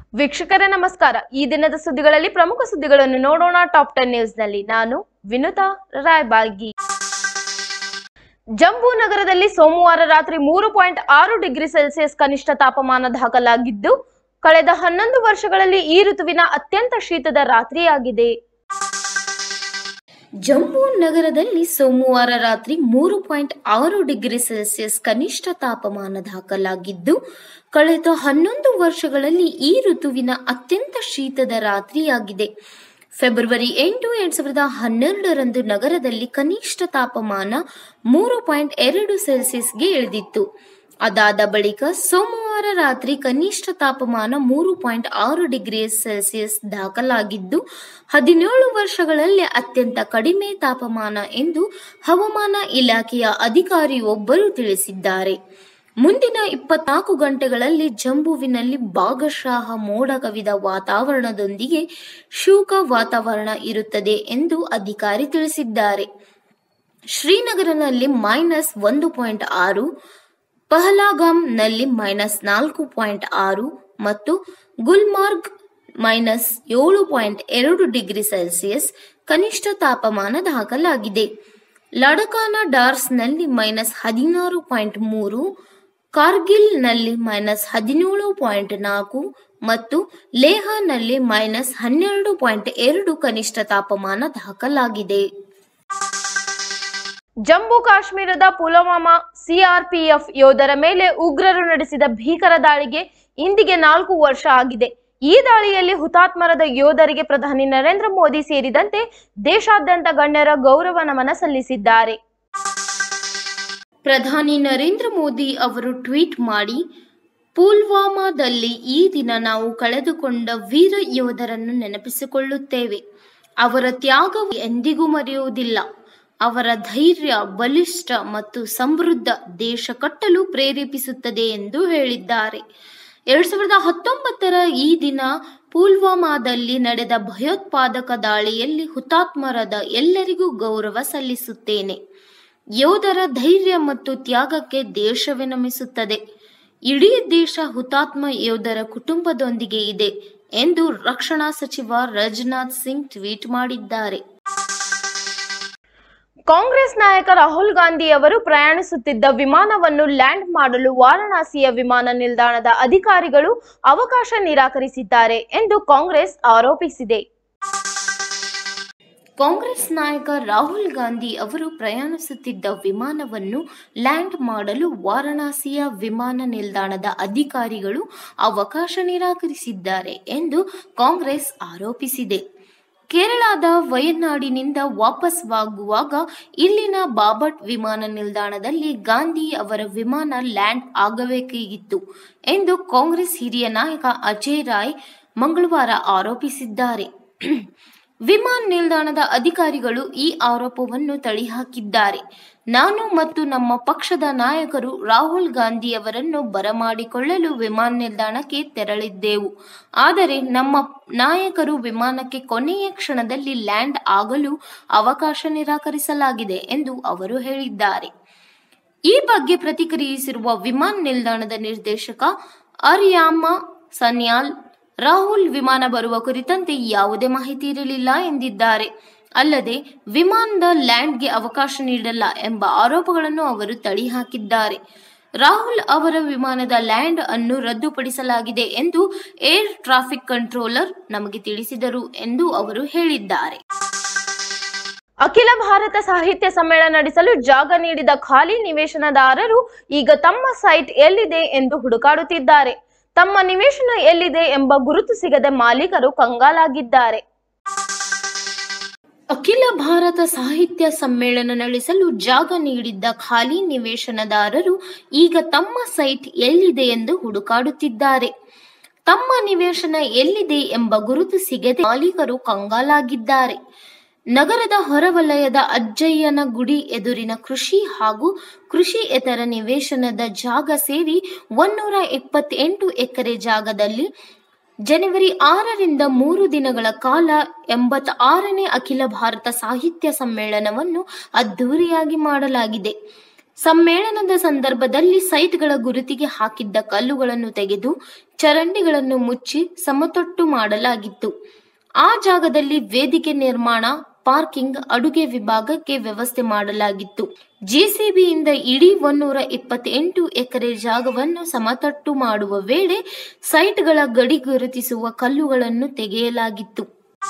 ವೀಕ್ಷಕರೇ ನಮಸ್ಕಾರ ಈ ದಿನದ ಸುದ್ದಿಗಳಲ್ಲಿ ಪ್ರಮುಖ ಸುದ್ದಿಗಳನ್ನು ನೋಡೋಣ ಟಾಪ್ ಟೆನ್ ನ್ಯೂಸ್ನಲ್ಲಿ ನಾನು ವಿನುತಾ ರಾಯಬಾಗಿ ಜಂಬೂ ನಗರದಲ್ಲಿ ಸೋಮವಾರ ರಾತ್ರಿ ಮೂರು ಪಾಯಿಂಟ್ ಆರು ಡಿಗ್ರಿ ಸೆಲ್ಸಿಯಸ್ ಕನಿಷ್ಠ ತಾಪಮಾನ ದಾಖಲಾಗಿದ್ದು ಕಳೆದ ಹನ್ನೊಂದು ವರ್ಷಗಳಲ್ಲಿ ಈ ಋತುವಿನ ಅತ್ಯಂತ ಶೀತದ ರಾತ್ರಿಯಾಗಿದೆ ಜಮ್ಮು ನಗರದಲ್ಲಿ ಸೋಮವಾರ ರಾತ್ರಿ ಮೂರು ಪಾಯಿಂಟ್ ಆರು ಡಿಗ್ರಿ ಸೆಲ್ಸಿಯಸ್ ಕನಿಷ್ಠ ತಾಪಮಾನ ದಾಖಲಾಗಿದ್ದು ಕಳೆದ ಹನ್ನೊಂದು ವರ್ಷಗಳಲ್ಲಿ ಈ ಋತುವಿನ ಅತ್ಯಂತ ಶೀತದ ರಾತ್ರಿಯಾಗಿದೆ ಫೆಬ್ರವರಿ ಎಂಟು ಎರಡ್ ಸಾವಿರದ ಹನ್ನೆರಡರಂದು ನಗರದಲ್ಲಿ ಕನಿಷ್ಠ ತಾಪಮಾನ ಮೂರು ಪಾಯಿಂಟ್ ಎರಡು ಸೆಲ್ಸಿಯಸ್ಗೆ ಇಳಿದಿತ್ತು ಅದಾದ ಬಳಿಕ ಸೋಮವಾರ ರಾತ್ರಿ ಕನಿಷ್ಠ ತಾಪಮಾನ ಮೂರು ಪಾಯಿಂಟ್ ಆರು ಡಿಗ್ರಿ ಸೆಲ್ಸಿಯಸ್ ದಾಖಲಾಗಿದ್ದು ಹದಿನೇಳು ವರ್ಷಗಳಲ್ಲಿ ಅತ್ಯಂತ ಕಡಿಮೆ ತಾಪಮಾನ ಎಂದು ಹವಾಮಾನ ಇಲಾಖೆಯ ಅಧಿಕಾರಿಯೊಬ್ಬರು ತಿಳಿಸಿದ್ದಾರೆ ಮುಂದಿನ ಇಪ್ಪತ್ನಾಲ್ಕು ಗಂಟೆಗಳಲ್ಲಿ ಜಂಬುವಿನಲ್ಲಿ ಭಾಗಶಃ ಮೋಡ ಕವಿದ ವಾತಾವರಣದೊಂದಿಗೆ ಶೂಕ ವಾತಾವರಣ ಇರುತ್ತದೆ ಎಂದು ಅಧಿಕಾರಿ ತಿಳಿಸಿದ್ದಾರೆ ಶ್ರೀನಗರನಲ್ಲಿ ಮೈನಸ್ ಒಂದು ಪಾಯಿಂಟ್ ಆರು ಪಹಲಾಗಾಮ್ನಲ್ಲಿ ಮೈನಸ್ ನಾಲ್ಕು ಪಾಯಿಂಟ್ ಆರು ಮತ್ತು ಗುಲ್ಮಾರ್ಗ್ ಮೈನಸ್ ಏಳು ಪಾಯಿಂಟ್ ಎರಡು ಡಿಗ್ರಿ ಸೆಲ್ಸಿಯಸ್ ಕನಿಷ್ಠ ತಾಪಮಾನ ದಾಖಲಾಗಿದೆ ಲಡಕಾನ ಡಾರ್ಸ್ನಲ್ಲಿ ಮೈನಸ್ ಹದಿನಾರು ಪಾಯಿಂಟ್ ಮೂರು ಕಾರ್ಗಿಲ್ನಲ್ಲಿ ಮೈನಸ್ ಹದಿನೇಳು ಪಾಯಿಂಟ್ ನಾಲ್ಕು ಮತ್ತು ಲೇಹನಲ್ಲಿ ಮೈನಸ್ ಹನ್ನೆರಡು ಪಾಯಿಂಟ್ ಎರಡು ಕನಿಷ್ಠ ತಾಪಮಾನ ದಾಖಲಾಗಿದೆ ಜಮ್ಮು ಕಾಶ್ಮೀರದ ಪುಲ್ವಾಮಾ ಸಿಆರ್ಪಿಎಫ್ ಯೋಧರ ಮೇಲೆ ಉಗ್ರರು ನಡೆಸಿದ ಭೀಕರ ದಾಳಿಗೆ ಇಂದಿಗೆ ನಾಲ್ಕು ವರ್ಷ ಆಗಿದೆ ಈ ದಾಳಿಯಲ್ಲಿ ಹುತಾತ್ಮರಾದ ಯೋಧರಿಗೆ ಪ್ರಧಾನಿ ನರೇಂದ್ರ ಮೋದಿ ಸೇರಿದಂತೆ ದೇಶಾದ್ಯಂತ ಗಣ್ಯರ ಗೌರವ ನಮನ ಸಲ್ಲಿಸಿದ್ದಾರೆ ಪ್ರಧಾನಿ ನರೇಂದ್ರ ಮೋದಿ ಅವರು ಟ್ವೀಟ್ ಮಾಡಿ ಪುಲ್ವಾಮಾದಲ್ಲಿ ಈ ದಿನ ನಾವು ಕಳೆದುಕೊಂಡ ವೀರ ಯೋಧರನ್ನು ನೆನಪಿಸಿಕೊಳ್ಳುತ್ತೇವೆ ಅವರ ತ್ಯಾಗವು ಎಂದಿಗೂ ಮರೆಯುವುದಿಲ್ಲ ಅವರ ಧೈರ್ಯ ಬಲಿಷ್ಠ ಮತ್ತು ಸಮೃದ್ಧ ದೇಶ ಕಟ್ಟಲು ಪ್ರೇರೇಪಿಸುತ್ತದೆ ಎಂದು ಹೇಳಿದ್ದಾರೆ ಎರಡ್ ಸಾವಿರದ ಹತ್ತೊಂಬತ್ತರ ಈ ದಿನ ಪುಲ್ವಾಮಾದಲ್ಲಿ ನಡೆದ ಭಯೋತ್ಪಾದಕ ದಾಳಿಯಲ್ಲಿ ಹುತಾತ್ಮರಾದ ಎಲ್ಲರಿಗೂ ಗೌರವ ಸಲ್ಲಿಸುತ್ತೇನೆ ಯೋಧರ ಧೈರ್ಯ ಮತ್ತು ತ್ಯಾಗಕ್ಕೆ ದೇಶವೇ ನಮಿಸುತ್ತದೆ ಇಡೀ ದೇಶ ಹುತಾತ್ಮ ಯೋಧರ ಕುಟುಂಬದೊಂದಿಗೆ ಇದೆ ಎಂದು ರಕ್ಷಣಾ ಸಚಿವ ರಾಜನಾಥ್ ಸಿಂಗ್ ಟ್ವೀಟ್ ಮಾಡಿದ್ದಾರೆ ಕಾಂಗ್ರೆಸ್ ನಾಯಕ ರಾಹುಲ್ ಗಾಂಧಿ ಅವರು ಪ್ರಯಾಣಿಸುತ್ತಿದ್ದ ವಿಮಾನವನ್ನು ಲ್ಯಾಂಡ್ ಮಾಡಲು ವಾರಣಾಸಿಯ ವಿಮಾನ ನಿಲ್ದಾಣದ ಅಧಿಕಾರಿಗಳು ಅವಕಾಶ ನಿರಾಕರಿಸಿದ್ದಾರೆ ಎಂದು ಕಾಂಗ್ರೆಸ್ ಆರೋಪಿಸಿದೆ ಕಾಂಗ್ರೆಸ್ ನಾಯಕ ರಾಹುಲ್ ಗಾಂಧಿ ಅವರು ಪ್ರಯಾಣಿಸುತ್ತಿದ್ದ ವಿಮಾನವನ್ನು ಲ್ಯಾಂಡ್ ಮಾಡಲು ವಾರಣಾಸಿಯ ವಿಮಾನ ನಿಲ್ದಾಣದ ಅಧಿಕಾರಿಗಳು ಅವಕಾಶ ನಿರಾಕರಿಸಿದ್ದಾರೆ ಎಂದು ಕಾಂಗ್ರೆಸ್ ಆರೋಪಿಸಿದೆ ಕೇರಳದ ವಯನಾಡಿನಿಂದ ವಾಪಸ್ವಾಗುವಾಗ ಇಲ್ಲಿನ ಬಾಬಟ್ ವಿಮಾನ ನಿಲ್ದಾಣದಲ್ಲಿ ಗಾಂಧಿ ಅವರ ವಿಮಾನ ಲ್ಯಾಂಡ್ ಆಗಬೇಕಿತ್ತು ಎಂದು ಕಾಂಗ್ರೆಸ್ ಹಿರಿಯ ನಾಯಕ ಅಜಯ್ ರಾಯ್ ಮಂಗಳವಾರ ಆರೋಪಿಸಿದ್ದಾರೆ ವಿಮಾನ ನಿಲ್ದಾಣದ ಅಧಿಕಾರಿಗಳು ಈ ಆರೋಪವನ್ನು ತಳ್ಳಿಹಾಕಿದ್ದಾರೆ ನಾನು ಮತ್ತು ನಮ್ಮ ಪಕ್ಷದ ನಾಯಕರು ರಾಹುಲ್ ಗಾಂಧಿ ಅವರನ್ನು ಬರಮಾಡಿಕೊಳ್ಳಲು ವಿಮಾನ ನಿಲ್ದಾಣಕ್ಕೆ ತೆರಳಿದ್ದೆವು ಆದರೆ ನಮ್ಮ ನಾಯಕರು ವಿಮಾನಕ್ಕೆ ಕೊನೆಯ ಕ್ಷಣದಲ್ಲಿ ಲ್ಯಾಂಡ್ ಆಗಲು ಅವಕಾಶ ನಿರಾಕರಿಸಲಾಗಿದೆ ಎಂದು ಅವರು ಹೇಳಿದ್ದಾರೆ ಈ ಬಗ್ಗೆ ಪ್ರತಿಕ್ರಿಯಿಸಿರುವ ವಿಮಾನ ನಿಲ್ದಾಣದ ನಿರ್ದೇಶಕ ಅರ್ಯಾಮ ಸನ್ಯಾಲ್ ರಾಹುಲ್ ವಿಮಾನ ಬರುವ ಕುರಿತಂತೆ ಯಾವುದೇ ಮಾಹಿತಿ ಇರಲಿಲ್ಲ ಎಂದಿದ್ದಾರೆ ಅಲ್ಲದೆ ವಿಮಾನದ ಲ್ಯಾಂಡ್ಗೆ ಅವಕಾಶ ನೀಡಲ್ಲ ಎಂಬ ಆರೋಪಗಳನ್ನು ಅವರು ತಳ್ಳಿಹಾಕಿದ್ದಾರೆ ರಾಹುಲ್ ಅವರ ವಿಮಾನದ ಲ್ಯಾಂಡ್ ಅನ್ನು ರದ್ದುಪಡಿಸಲಾಗಿದೆ ಎಂದು ಏರ್ ಟ್ರಾಫಿಕ್ ಕಂಟ್ರೋಲರ್ ನಮಗೆ ತಿಳಿಸಿದರು ಎಂದು ಅವರು ಹೇಳಿದ್ದಾರೆ ಅಖಿಲ ಭಾರತ ಸಾಹಿತ್ಯ ಸಮ್ಮೇಳನ ನಡೆಸಲು ಜಾಗ ನೀಡಿದ ಖಾಲಿ ನಿವೇಶನದಾರರು ಈಗ ತಮ್ಮ ಸೈಟ್ ಎಲ್ಲಿದೆ ಎಂದು ಹುಡುಕಾಡುತ್ತಿದ್ದಾರೆ ತಮ್ಮ ನಿವೇಶನ ಎಲ್ಲಿದೆ ಎಂಬ ಗುರುತು ಸಿಗದೆ ಮಾಲೀಕರು ಕಂಗಾಲಾಗಿದ್ದಾರೆ ಅಖಿಲ ಭಾರತ ಸಾಹಿತ್ಯ ಸಮ್ಮೇಳನ ನಡೆಸಲು ಜಾಗ ನೀಡಿದ್ದ ಖಾಲಿ ನಿವೇಶನದಾರರು ಈಗ ತಮ್ಮ ಸೈಟ್ ಎಲ್ಲಿದೆ ಎಂದು ಹುಡುಕಾಡುತ್ತಿದ್ದಾರೆ ತಮ್ಮ ನಿವೇಶನ ಎಲ್ಲಿದೆ ಎಂಬ ಗುರುತು ಸಿಗದೆ ಮಾಲೀಕರು ಕಂಗಾಲಾಗಿದ್ದಾರೆ ನಗರದ ಹೊರವಲಯದ ಅಜ್ಜಯ್ಯನ ಗುಡಿ ಎದುರಿನ ಕೃಷಿ ಹಾಗೂ ಕೃಷಿಯೇತರ ನಿವೇಶನದ ಜಾಗ ಸೇರಿ ಒನ್ನೂರ ಇಪ್ಪತ್ತೆಂಟು ಎಕರೆ ಜಾಗದಲ್ಲಿ ಜನವರಿ ಆರರಿಂದ ಮೂರು ದಿನಗಳ ಕಾಲ ಎಂಬತ್ತ ಆರನೇ ಅಖಿಲ ಭಾರತ ಸಾಹಿತ್ಯ ಸಮ್ಮೇಳನವನ್ನು ಅದ್ದೂರಿಯಾಗಿ ಮಾಡಲಾಗಿದೆ ಸಮ್ಮೇಳನದ ಸಂದರ್ಭದಲ್ಲಿ ಸೈಟ್ಗಳ ಗುರುತಿಗೆ ಹಾಕಿದ್ದ ಕಲ್ಲುಗಳನ್ನು ತೆಗೆದು ಚರಂಡಿಗಳನ್ನು ಮುಚ್ಚಿ ಸಮತಟ್ಟು ಮಾಡಲಾಗಿತ್ತು ಆ ಜಾಗದಲ್ಲಿ ವೇದಿಕೆ ನಿರ್ಮಾಣ ಪಾರ್ಕಿಂಗ್ ಅಡುಗೆ ವಿಭಾಗಕ್ಕೆ ವ್ಯವಸ್ಥೆ ಮಾಡಲಾಗಿತ್ತು ಜೆಸಿಬಿಯಿಂದ ಇಡೀ ಒನ್ನೂರ ಇಪ್ಪತ್ತೆಂಟು ಎಕರೆ ಜಾಗವನ್ನು ಸಮತಟ್ಟು ಮಾಡುವ ವೇಳೆ ಸೈಟ್ಗಳ ಗಡಿ ಗುರುತಿಸುವ ಕಲ್ಲುಗಳನ್ನು ತೆಗೆಯಲಾಗಿತ್ತು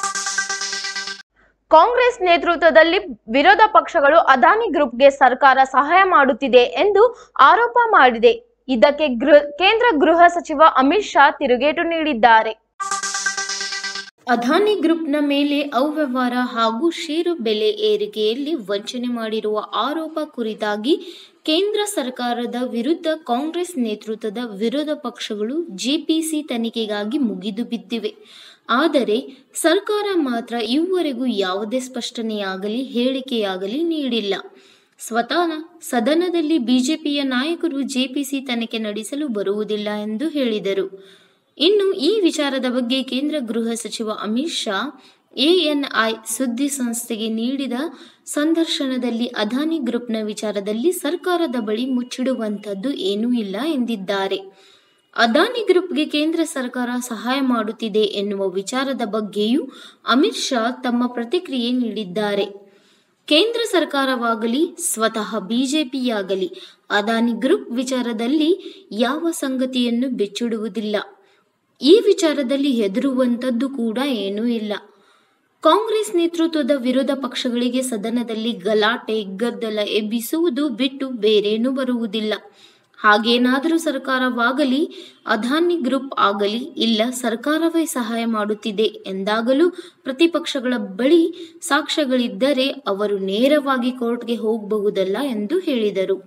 ಕಾಂಗ್ರೆಸ್ ನೇತೃತ್ವದಲ್ಲಿ ವಿರೋಧ ಪಕ್ಷಗಳು ಅದಾನಿ ಗ್ರೂಪ್ಗೆ ಸರ್ಕಾರ ಸಹಾಯ ಮಾಡುತ್ತಿದೆ ಎಂದು ಆರೋಪ ಮಾಡಿದೆ ಇದಕ್ಕೆ ಗೃಹ ಕೇಂದ್ರ ಗೃಹ ಸಚಿವ ಅಮಿತ್ ಶಾ ತಿರುಗೇಟು ನೀಡಿದ್ದಾರೆ ಅದಾನಿ ಗ್ರೂಪ್ನ ಮೇಲೆ ಅವ್ಯವಹಾರ ಹಾಗೂ ಷೇರು ಬೆಲೆ ಏರಿಕೆಯಲ್ಲಿ ವಂಚನೆ ಮಾಡಿರುವ ಆರೋಪ ಕುರಿತಾಗಿ ಕೇಂದ್ರ ಸರ್ಕಾರದ ವಿರುದ್ಧ ಕಾಂಗ್ರೆಸ್ ನೇತೃತ್ವದ ವಿರೋಧ ಪಕ್ಷಗಳು ಜೆಪಿಸಿ ತನಿಖೆಗಾಗಿ ಮುಗಿದು ಬಿದ್ದಿವೆ ಆದರೆ ಸರ್ಕಾರ ಮಾತ್ರ ಇದುವರೆಗೂ ಯಾವುದೇ ಸ್ಪಷ್ಟನೆಯಾಗಲಿ ಹೇಳಿಕೆಯಾಗಲಿ ನೀಡಿಲ್ಲ ಸ್ವತಃ ಸದನದಲ್ಲಿ ಬಿಜೆಪಿಯ ನಾಯಕರು ಜೆಪಿಸಿ ತನಿಖೆ ನಡೆಸಲು ಬರುವುದಿಲ್ಲ ಎಂದು ಹೇಳಿದರು ಇನ್ನು ಈ ವಿಚಾರದ ಬಗ್ಗೆ ಕೇಂದ್ರ ಗೃಹ ಸಚಿವ ಅಮಿತ್ ಶಾ ಎಎನ್ಐ ಸುದ್ದಿ ಸಂಸ್ಥೆಗೆ ನೀಡಿದ ಸಂದರ್ಶನದಲ್ಲಿ ಅದಾನಿ ಗ್ರೂಪ್ನ ವಿಚಾರದಲ್ಲಿ ಸರ್ಕಾರದ ಬಳಿ ಮುಚ್ಚಿಡುವಂಥದ್ದು ಏನೂ ಇಲ್ಲ ಎಂದಿದ್ದಾರೆ ಅದಾನಿ ಗ್ರೂಪ್ಗೆ ಕೇಂದ್ರ ಸರ್ಕಾರ ಸಹಾಯ ಮಾಡುತ್ತಿದೆ ಎನ್ನುವ ವಿಚಾರದ ಬಗ್ಗೆಯೂ ಅಮಿತ್ ಶಾ ತಮ್ಮ ಪ್ರತಿಕ್ರಿಯೆ ನೀಡಿದ್ದಾರೆ ಕೇಂದ್ರ ಸರ್ಕಾರವಾಗಲಿ ಸ್ವತಃ ಬಿಜೆಪಿಯಾಗಲಿ ಅದಾನಿ ಗ್ರೂಪ್ ವಿಚಾರದಲ್ಲಿ ಯಾವ ಸಂಗತಿಯನ್ನು ಬೆಚ್ಚಿಡುವುದಿಲ್ಲ ಈ ವಿಚಾರದಲ್ಲಿ ಹೆದರುವಂಥದ್ದು ಕೂಡ ಏನೂ ಇಲ್ಲ ಕಾಂಗ್ರೆಸ್ ನೇತೃತ್ವದ ವಿರೋಧ ಪಕ್ಷಗಳಿಗೆ ಸದನದಲ್ಲಿ ಗಲಾಟೆ ಗದ್ದಲ ಎಬ್ಬಿಸುವುದು ಬಿಟ್ಟು ಬೇರೇನೂ ಬರುವುದಿಲ್ಲ ಹಾಗೇನಾದರೂ ಸರ್ಕಾರವಾಗಲಿ ಅದಾನಿ ಗ್ರೂಪ್ ಆಗಲಿ ಇಲ್ಲ ಸರ್ಕಾರವೇ ಸಹಾಯ ಮಾಡುತ್ತಿದೆ ಎಂದಾಗಲೂ ಪ್ರತಿಪಕ್ಷಗಳ ಬಳಿ ಸಾಕ್ಷ್ಯಗಳಿದ್ದರೆ ಅವರು ನೇರವಾಗಿ ಕೋರ್ಟ್ಗೆ ಹೋಗಬಹುದಲ್ಲ ಎಂದು ಹೇಳಿದರು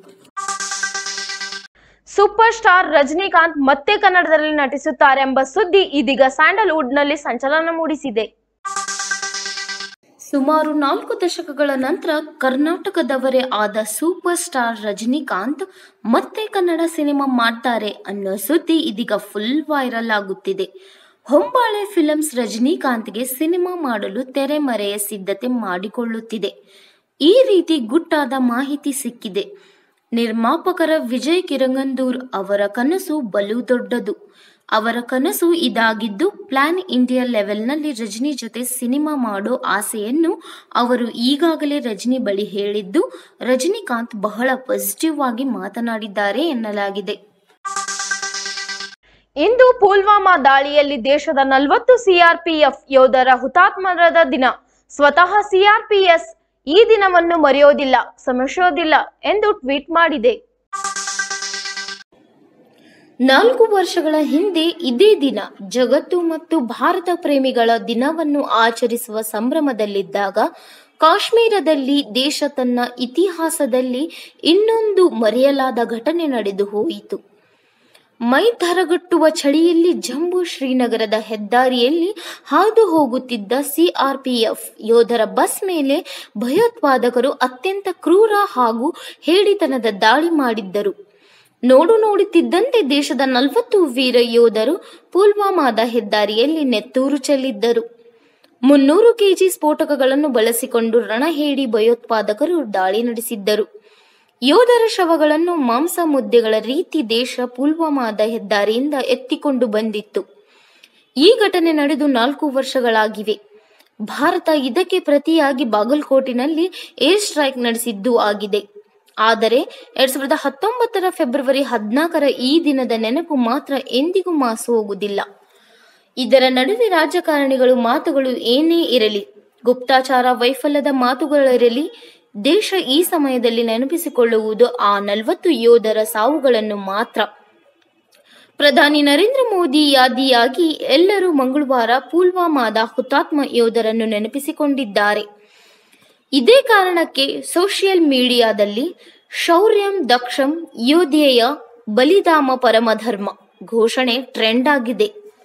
ಸೂಪರ್ ಸ್ಟಾರ್ ರಜನಿಕಾಂತ್ ಮತ್ತೆ ಕನ್ನಡದಲ್ಲಿ ನಟಿಸುತ್ತಾರೆ ಎಂಬ ಸುದ್ದಿ ಇದೀಗ ಸ್ಯಾಂಡಲ್ವುಡ್ನಲ್ಲಿ ಸಂಚಲನ ಮೂಡಿಸಿದೆ ಸುಮಾರು ನಾಲ್ಕು ದಶಕಗಳ ನಂತರ ಕರ್ನಾಟಕದವರೇ ಆದ ಸೂಪರ್ ಸ್ಟಾರ್ ರಜನಿಕಾಂತ್ ಮತ್ತೆ ಕನ್ನಡ ಸಿನಿಮಾ ಮಾಡ್ತಾರೆ ಅನ್ನೋ ಸುದ್ದಿ ಇದೀಗ ಫುಲ್ ವೈರಲ್ ಆಗುತ್ತಿದೆ ಹೊಂಬಾಳೆ ಫಿಲಮ್ಸ್ ರಜನಿಕಾಂತ್ಗೆ ಸಿನಿಮಾ ಮಾಡಲು ತೆರೆಮರೆಯ ಸಿದ್ಧತೆ ಮಾಡಿಕೊಳ್ಳುತ್ತಿದೆ ಈ ರೀತಿ ಗುಟ್ಟಾದ ಮಾಹಿತಿ ಸಿಕ್ಕಿದೆ ನಿರ್ಮಾಪಕರ ವಿಜಯ್ ಕಿರಂಗಂದೂರ್ ಅವರ ಕನಸು ಬಲು ದೊಡ್ಡದು ಅವರ ಕನಸು ಇದಾಗಿದ್ದು ಪ್ಲಾನ್ ಇಂಡಿಯಾ ಲೆವೆಲ್ನಲ್ಲಿ ರಜನಿ ಜೊತೆ ಸಿನಿಮಾ ಮಾಡೋ ಆಸೆಯನ್ನು ಅವರು ಈಗಾಗಲೇ ರಜನಿ ಬಳಿ ಹೇಳಿದ್ದು ರಜನಿಕಾಂತ್ ಬಹಳ ಪಾಸಿಟಿವ್ ಆಗಿ ಮಾತನಾಡಿದ್ದಾರೆ ಎನ್ನಲಾಗಿದೆ ಇಂದು ಪುಲ್ವಾಮಾ ದಾಳಿಯಲ್ಲಿ ದೇಶದ ನಲವತ್ತು ಸಿಆರ್ಪಿಎಫ್ ಯೋಧರ ಹುತಾತ್ಮರದ ದಿನ ಸ್ವತಃ ಸಿಆರ್ಪಿಎಸ್ ಈ ದಿನವನ್ನು ಮರೆಯೋದಿಲ್ಲ ಶ್ರಮಿಸೋದಿಲ್ಲ ಎಂದು ಟ್ವೀಟ್ ಮಾಡಿದೆ ನಾಲ್ಕು ವರ್ಷಗಳ ಹಿಂದೆ ಇದೇ ದಿನ ಜಗತ್ತು ಮತ್ತು ಭಾರತ ಪ್ರೇಮಿಗಳ ದಿನವನ್ನು ಆಚರಿಸುವ ಸಂಭ್ರಮದಲ್ಲಿದ್ದಾಗ ಕಾಶ್ಮೀರದಲ್ಲಿ ದೇಶ ತನ್ನ ಇತಿಹಾಸದಲ್ಲಿ ಇನ್ನೊಂದು ಮರೆಯಲಾದ ಘಟನೆ ನಡೆದು ಹೋಯಿತು ಮೈ ಧರಗಟ್ಟುವ ಚಳಿಯಲ್ಲಿ ಜಂಬೂ ಶ್ರೀನಗರದ ಹೆದ್ದಾರಿಯಲ್ಲಿ ಹಾದು ಹೋಗುತ್ತಿದ್ದ ಸಿಆರ್ಪಿಎಫ್ ಯೋಧರ ಬಸ್ ಮೇಲೆ ಭಯೋತ್ಪಾದಕರು ಅತ್ಯಂತ ಕ್ರೂರ ಹಾಗೂ ಹೇಡಿತನದ ದಾಳಿ ಮಾಡಿದ್ದರು ನೋಡು ನೋಡುತ್ತಿದ್ದಂತೆ ದೇಶದ ನಲವತ್ತು ವೀರ ಯೋಧರು ಪುಲ್ವಾಮಾದ ಹೆದ್ದಾರಿಯಲ್ಲಿ ನೆತ್ತೂರು ಚೆಲ್ಲಿದ್ದರು ಮುನ್ನೂರು ಕೆಜಿ ಸ್ಫೋಟಕಗಳನ್ನು ಬಳಸಿಕೊಂಡು ರಣಹೇಡಿ ಭಯೋತ್ಪಾದಕರು ದಾಳಿ ನಡೆಸಿದ್ದರು ಯೋಧರ ಶವಗಳನ್ನು ಮಾಂಸ ಮುದ್ದೆಗಳ ರೀತಿ ದೇಶ ಪುಲ್ವಾಮಾದ ಹೆದ್ದಾರಿಯಿಂದ ಎತ್ತಿಕೊಂಡು ಬಂದಿತ್ತು ಈ ಘಟನೆ ನಡೆದು ನಾಲ್ಕು ವರ್ಷಗಳಾಗಿವೆ ಭಾರತ ಇದಕ್ಕೆ ಪ್ರತಿಯಾಗಿ ಬಾಗಲಕೋಟಿನಲ್ಲಿ ಏರ್ ಸ್ಟ್ರೈಕ್ ನಡೆಸಿದ್ದೂ ಆಗಿದೆ ಆದರೆ ಎರಡ್ ಸಾವಿರದ ಹತ್ತೊಂಬತ್ತರ ಫೆಬ್ರವರಿ ಹದಿನಾಲ್ಕರ ಈ ದಿನದ ನೆನಪು ಮಾತ್ರ ಎಂದಿಗೂ ಮಾಸು ಹೋಗುವುದಿಲ್ಲ ಇದರ ನಡುವೆ ರಾಜಕಾರಣಿಗಳು ಮಾತುಗಳು ಏನೇ ಇರಲಿ ಗುಪ್ತಾಚಾರ ವೈಫಲ್ಯದ ಮಾತುಗಳಿರಲಿ ದೇಶ ಈ ಸಮಯದಲ್ಲಿ ನೆನಪಿಸಿಕೊಳ್ಳುವುದು ಆ ನಲವತ್ತು ಯೋಧರ ಸಾವುಗಳನ್ನು ಮಾತ್ರ ಪ್ರಧಾನಿ ನರೇಂದ್ರ ಮೋದಿ ಯಾದಿಯಾಗಿ ಎಲ್ಲರೂ ಮಂಗಳವಾರ ಪುಲ್ವಾಮಾದ ಹುತಾತ್ಮ ಯೋಧರನ್ನು ನೆನಪಿಸಿಕೊಂಡಿದ್ದಾರೆ ಇದೇ ಕಾರಣಕ್ಕೆ ಸೋಷಿಯಲ್ ಮೀಡಿಯಾದಲ್ಲಿ ಶೌರ್ಯಂ ದಕ್ಷಂ ಯೋಧೇಯ ಬಲಿದಾಮ ಪರಮಧರ್ಮ ಘೋಷಣೆ ಟ್ರೆಂಡ್ ಆಗಿದೆ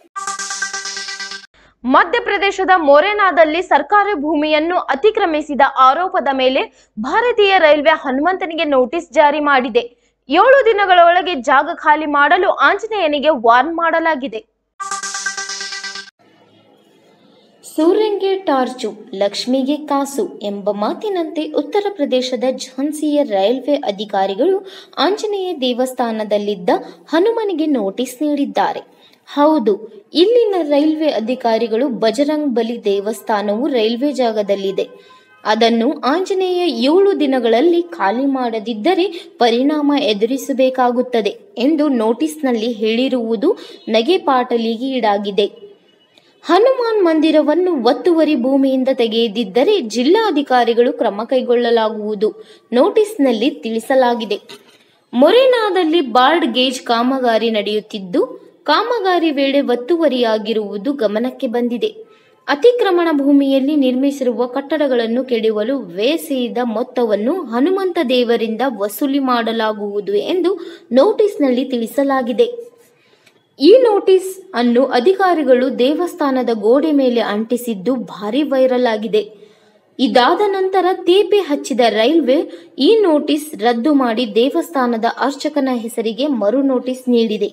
ಮಧ್ಯಪ್ರದೇಶದ ಮೊರೆನಾದಲ್ಲಿ ಸರ್ಕಾರಿ ಭೂಮಿಯನ್ನು ಅತಿಕ್ರಮಿಸಿದ ಆರೋಪದ ಮೇಲೆ ಭಾರತೀಯ ರೈಲ್ವೆ ಹನುಮಂತನಿಗೆ ನೋಟಿಸ್ ಜಾರಿ ಮಾಡಿದೆ ಏಳು ದಿನಗಳ ಒಳಗೆ ಜಾಗ ಖಾಲಿ ಮಾಡಲು ಆಂಜನೇಯನಿಗೆ ವಾರ್ನ್ ಮಾಡಲಾಗಿದೆ ಸೂರ್ಯಂಗೆ ಟಾರ್ಚು ಲಕ್ಷ್ಮಿಗೆ ಕಾಸು ಎಂಬ ಮಾತಿನಂತೆ ಉತ್ತರ ಪ್ರದೇಶದ ಝಾನ್ಸಿಯ ರೈಲ್ವೆ ಅಧಿಕಾರಿಗಳು ಆಂಜನೇಯ ದೇವಸ್ಥಾನದಲ್ಲಿದ್ದ ಹನುಮನಿಗೆ ನೋಟಿಸ್ ನೀಡಿದ್ದಾರೆ ಹೌದು ಇಲ್ಲಿನ ರೈಲ್ವೆ ಅಧಿಕಾರಿಗಳು ಬಜರಂಗ್ ಬಲಿ ದೇವಸ್ಥಾನವು ರೈಲ್ವೆ ಜಾಗದಲ್ಲಿದೆ ಅದನ್ನು ಆಂಜನೇಯ ಏಳು ದಿನಗಳಲ್ಲಿ ಖಾಲಿ ಮಾಡದಿದ್ದರೆ ಪರಿಣಾಮ ಎದುರಿಸಬೇಕಾಗುತ್ತದೆ ಎಂದು ನೋಟಿಸ್ನಲ್ಲಿ ಹೇಳಿರುವುದು ನಗೆಪಾಟಲಿಗೆ ಈಡಾಗಿದೆ ಹನುಮಾನ್ ಮಂದಿರವನ್ನು ಒತ್ತುವರಿ ಭೂಮಿಯಿಂದ ತೆಗೆಯದಿದ್ದರೆ ಜಿಲ್ಲಾಧಿಕಾರಿಗಳು ಕ್ರಮ ಕೈಗೊಳ್ಳಲಾಗುವುದು ನೋಟಿಸ್ನಲ್ಲಿ ತಿಳಿಸಲಾಗಿದೆ ಮೊರೆನಾದಲ್ಲಿ ಬಾರ್ಡ್ ಗೇಜ್ ಕಾಮಗಾರಿ ನಡೆಯುತ್ತಿದ್ದು ಕಾಮಗಾರಿ ವೇಳೆ ಒತ್ತುವರಿಯಾಗಿರುವುದು ಗಮನಕ್ಕೆ ಬಂದಿದೆ ಅತಿಕ್ರಮಣ ಭೂಮಿಯಲ್ಲಿ ನಿರ್ಮಿಸಿರುವ ಕಟ್ಟಡಗಳನ್ನು ಕೆಡವಲು ವ್ಯಯಿಸಿದ ಮೊತ್ತವನ್ನು ಹನುಮಂತ ದೇವರಿಂದ ವಸೂಲಿ ಮಾಡಲಾಗುವುದು ಎಂದು ನೋಟಿಸ್ನಲ್ಲಿ ತಿಳಿಸಲಾಗಿದೆ ಈ ನೋಟಿಸ್ ಅನ್ನು ಅಧಿಕಾರಿಗಳು ದೇವಸ್ಥಾನದ ಗೋಡೆ ಮೇಲೆ ಅಂಟಿಸಿದ್ದು ಭಾರಿ ವೈರಲ್ ಆಗಿದೆ ಇದಾದ ನಂತರ ತೇಪೆ ಹಚ್ಚಿದ ರೈಲ್ವೆ ಈ ನೋಟಿಸ್ ರದ್ದು ಮಾಡಿ ದೇವಸ್ಥಾನದ ಅರ್ಚಕನ ಹೆಸರಿಗೆ ಮರು ನೋಟಿಸ್ ನೀಡಿದೆ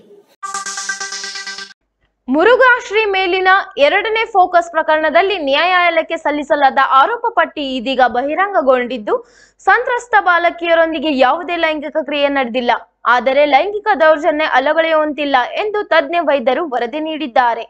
ಮುರುಘಾಶ್ರೀ ಮೇಲಿನ ಎರಡನೇ ಫೋಕಸ್ ಪ್ರಕರಣದಲ್ಲಿ ನ್ಯಾಯಾಲಯಕ್ಕೆ ಸಲ್ಲಿಸಲಾದ ಆರೋಪ ಪಟ್ಟಿ ಇದೀಗ ಬಹಿರಂಗಗೊಂಡಿದ್ದು ಸಂತ್ರಸ್ತ ಬಾಲಕಿಯರೊಂದಿಗೆ ಯಾವುದೇ ಲೈಂಗಿಕ ಕ್ರಿಯೆ ನಡೆದಿಲ್ಲ ಆದರೆ ಲೈಂಗಿಕ ದೌರ್ಜನ್ಯ ಅಲಗಳೆಯುವಂತಿಲ್ಲ ಎಂದು ತಜ್ಞ ವೈದ್ಯರು ವರದಿ ನೀಡಿದ್ದಾರೆ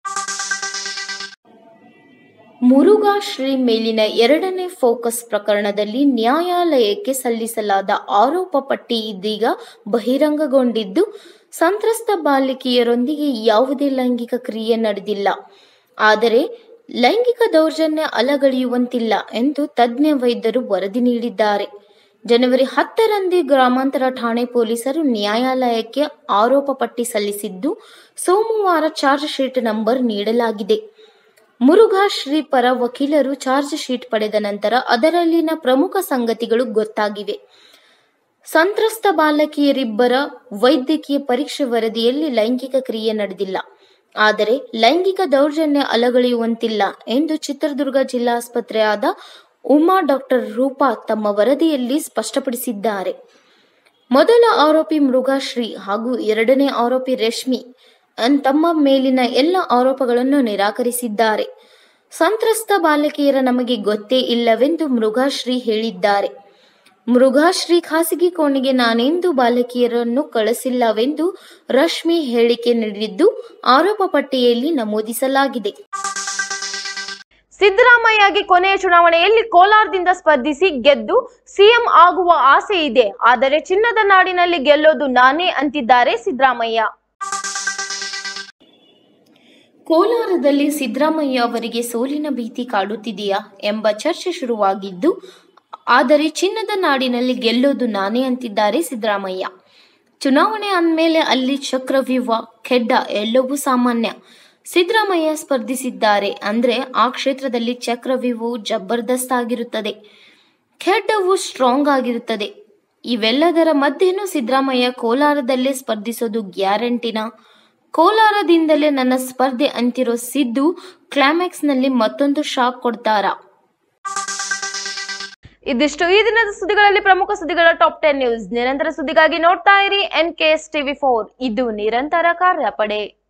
ಮುರುಘಾ ಶ್ರೀ ಮೇಲಿನ ಎರಡನೇ ಫೋಕಸ್ ಪ್ರಕರಣದಲ್ಲಿ ನ್ಯಾಯಾಲಯಕ್ಕೆ ಸಲ್ಲಿಸಲಾದ ಆರೋಪ ಪಟ್ಟಿ ಇದೀಗ ಬಹಿರಂಗಗೊಂಡಿದ್ದು ಸಂತ್ರಸ್ತ ಬಾಲಿಕೆಯರೊಂದಿಗೆ ಯಾವುದೇ ಲೈಂಗಿಕ ಕ್ರಿಯೆ ನಡೆದಿಲ್ಲ ಆದರೆ ಲೈಂಗಿಕ ದೌರ್ಜನ್ಯ ಅಲಗಳೆಯುವಂತಿಲ್ಲ ಎಂದು ತಜ್ಞ ವೈದ್ಯರು ವರದಿ ನೀಡಿದ್ದಾರೆ ಜನವರಿ ಹತ್ತರಂದೇ ಗ್ರಾಮಾಂತರ ಠಾಣೆ ಪೊಲೀಸರು ನ್ಯಾಯಾಲಯಕ್ಕೆ ಆರೋಪ ಪಟ್ಟಿ ಸಲ್ಲಿಸಿದ್ದು ಸೋಮವಾರ ಚಾರ್ಜ್ ಶೀಟ್ ನಂಬರ್ ನೀಡಲಾಗಿದೆ ಮುರುಘಾ ಶ್ರೀ ಪರ ವಕೀಲರು ಚಾರ್ಜ್ ಶೀಟ್ ಪಡೆದ ನಂತರ ಅದರಲ್ಲಿನ ಪ್ರಮುಖ ಸಂಗತಿಗಳು ಗೊತ್ತಾಗಿವೆ ಸಂತ್ರಸ್ತ ಬಾಲಕಿಯರಿಬ್ಬರ ವೈದ್ಯಕೀಯ ಪರೀಕ್ಷೆ ವರದಿಯಲ್ಲಿ ಲೈಂಗಿಕ ಕ್ರಿಯೆ ನಡೆದಿಲ್ಲ ಆದರೆ ಲೈಂಗಿಕ ದೌರ್ಜನ್ಯ ಅಲಗಳೆಯುವಂತಿಲ್ಲ ಎಂದು ಚಿತ್ರದುರ್ಗ ಜಿಲ್ಲಾಸ್ಪತ್ರೆಯಾದ ಉಮಾ ಡಾಕ್ಟರ್ ರೂಪಾ ತಮ್ಮ ವರದಿಯಲ್ಲಿ ಸ್ಪಷ್ಟಪಡಿಸಿದ್ದಾರೆ ಮೊದಲ ಆರೋಪಿ ಮೃಗಾಶ್ರೀ ಹಾಗೂ ಎರಡನೇ ಆರೋಪಿ ರೇಷ್ಮಿ ಅನ್- ತಮ್ಮ ಮೇಲಿನ ಎಲ್ಲ ಆರೋಪಗಳನ್ನು ನಿರಾಕರಿಸಿದ್ದಾರೆ ಸಂತ್ರಸ್ತ ಬಾಲಕಿಯರ ನಮಗೆ ಗೊತ್ತೇ ಇಲ್ಲವೆಂದು ಮೃಗಾಶ್ರೀ ಹೇಳಿದ್ದಾರೆ ಮೃಗಾಶ್ರೀ ಖಾಸಗಿ ಕೋಣೆಗೆ ನಾನೆಂದು ಬಾಲಕಿಯರನ್ನು ಕಳಿಸಿಲ್ಲವೆಂದು ರಶ್ಮಿ ಹೇಳಿಕೆ ನೀಡಿದ್ದು ಆರೋಪ ಪಟ್ಟಿಯಲ್ಲಿ ನಮೂದಿಸಲಾಗಿದೆ ಸಿದ್ದರಾಮಯ್ಯಗೆ ಕೊನೆಯ ಚುನಾವಣೆಯಲ್ಲಿ ಕೋಲಾರದಿಂದ ಸ್ಪರ್ಧಿಸಿ ಗೆದ್ದು ಸಿಎಂ ಆಗುವ ಆಸೆ ಇದೆ ಆದರೆ ಚಿನ್ನದ ನಾಡಿನಲ್ಲಿ ಗೆಲ್ಲೋದು ನಾನೇ ಅಂತಿದ್ದಾರೆ ಸಿದ್ದರಾಮಯ್ಯ ಕೋಲಾರದಲ್ಲಿ ಸಿದ್ದರಾಮಯ್ಯ ಅವರಿಗೆ ಸೋಲಿನ ಭೀತಿ ಕಾಡುತ್ತಿದೆಯಾ ಎಂಬ ಚರ್ಚೆ ಶುರುವಾಗಿದ್ದು ಆದರೆ ಚಿನ್ನದ ನಾಡಿನಲ್ಲಿ ಗೆಲ್ಲೋದು ನಾನೇ ಅಂತಿದ್ದಾರೆ ಸಿದ್ದರಾಮಯ್ಯ ಚುನಾವಣೆ ಅಂದಮೇಲೆ ಅಲ್ಲಿ ಚಕ್ರವ್ಯೂಹ ಖೆಡ್ಡ ಎಲ್ಲವೂ ಸಾಮಾನ್ಯ ಸಿದ್ದರಾಮಯ್ಯ ಸ್ಪರ್ಧಿಸಿದ್ದಾರೆ ಅಂದ್ರೆ ಆ ಕ್ಷೇತ್ರದಲ್ಲಿ ಚಕ್ರವ್ಯೂಹವು ಜಬರ್ದಸ್ತ್ ಆಗಿರುತ್ತದೆ ಖೆಡ್ಡವು ಸ್ಟ್ರಾಂಗ್ ಆಗಿರುತ್ತದೆ ಇವೆಲ್ಲದರ ಮಧ್ಯೆನೂ ಸಿದ್ದರಾಮಯ್ಯ ಕೋಲಾರದಲ್ಲೇ ಸ್ಪರ್ಧಿಸೋದು ಗ್ಯಾರಂಟಿನ ಕೋಲಾರದಿಂದಲೇ ನನ್ನ ಸ್ಪರ್ಧೆ ಅಂತಿರೋ ಸಿದ್ದು ಕ್ಲೈಮ್ಯಾಕ್ಸ್ನಲ್ಲಿ ಮತ್ತೊಂದು ಶಾಕ್ ಕೊಡ್ತಾರಾ ಇದಿಷ್ಟು ಈ ದಿನದ ಸುದ್ದಿಗಳಲ್ಲಿ ಪ್ರಮುಖ ಸುದ್ದಿಗಳ ಟಾಪ್ ಟೆನ್ ನ್ಯೂಸ್ ನಿರಂತರ ಸುದ್ದಿಗಾಗಿ ನೋಡ್ತಾ ಇರಿ N K S TV four ಇದು ನಿರಂತರ ಕಾರ್ಯಪಡೆ